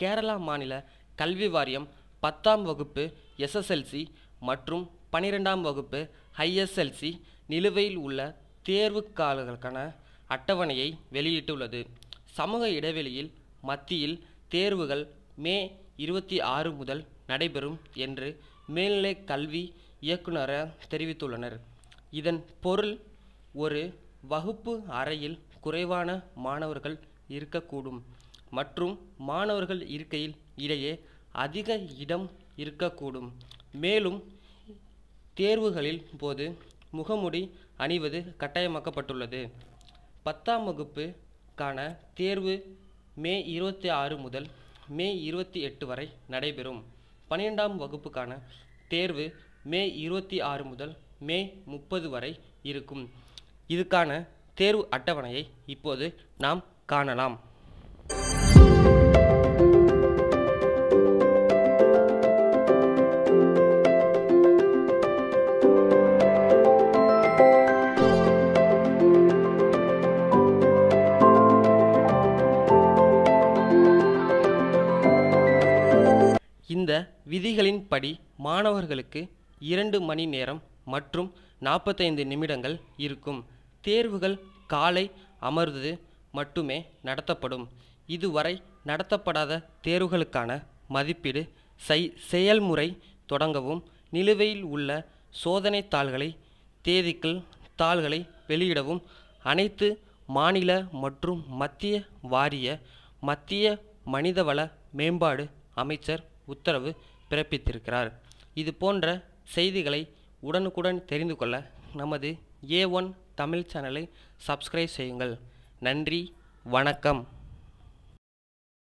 கேரளா மாநில கல்வி வாரியம் பத்தாம் வகுப்பு எஸ்எஸ்எல்சி மற்றும் பன்னிரெண்டாம் வகுப்பு ஐஎஸ்எல்சி நிலுவையில் உள்ள தேர்வுக்காலங்களுக்கான அட்டவணையை வெளியிட்டுள்ளது சமூக இடைவெளியில் மத்தியில் தேர்வுகள் மே இருபத்தி ஆறு முதல் நடைபெறும் என்று மேல்நிலை கல்வி இயக்குனர் தெரிவித்துள்ளனர் இதன் பொருள் ஒரு வகுப்பு அறையில் குறைவான மாணவர்கள் இருக்கக்கூடும் மற்றும் மாணவர்கள் இருக்கையில் இடையே அதிக இடம் இருக்கக்கூடும் மேலும் தேர்வுகளில் போது முகமுடி அணிவது கட்டாயமாக்கப்பட்டுள்ளது பத்தாம் வகுப்புக்கான தேர்வு மே இருபத்தி ஆறு முதல் மே இருபத்தி எட்டு வரை நடைபெறும் பன்னிரெண்டாம் வகுப்புக்கான தேர்வு மே இருபத்தி ஆறு முதல் மே முப்பது வரை இருக்கும் இதுக்கான தேர்வு அட்டவணையை இப்போது நாம் காணலாம் இந்த விதிகளின்படி மாணவர்களுக்கு இரண்டு மணி நேரம் மற்றும் நாற்பத்தைந்து நிமிடங்கள் இருக்கும் தேர்வுகள் காலை அமர்வு மட்டுமே நடத்தப்படும் இதுவரை நடத்தப்படாத தேர்வுகளுக்கான மதிப்பீடு செய் செயல்முறை தொடங்கவும் நிலுவையில் உள்ள சோதனை தாள்களை தேதிகள் தாள்களை வெளியிடவும் அனைத்து மாநில மற்றும் மத்திய வாரிய மத்திய மனிதவள மேம்பாடு அமைச்சர் உத்தரவு பிறப்பித்திருக்கிறார் இது போன்ற செய்திகளை உடனுக்குடன் தெரிந்து கொள்ள நமது ஏ ஒன் தமிழ் சேனலை சப்ஸ்கிரைப் செய்யுங்கள் நன்றி வணக்கம்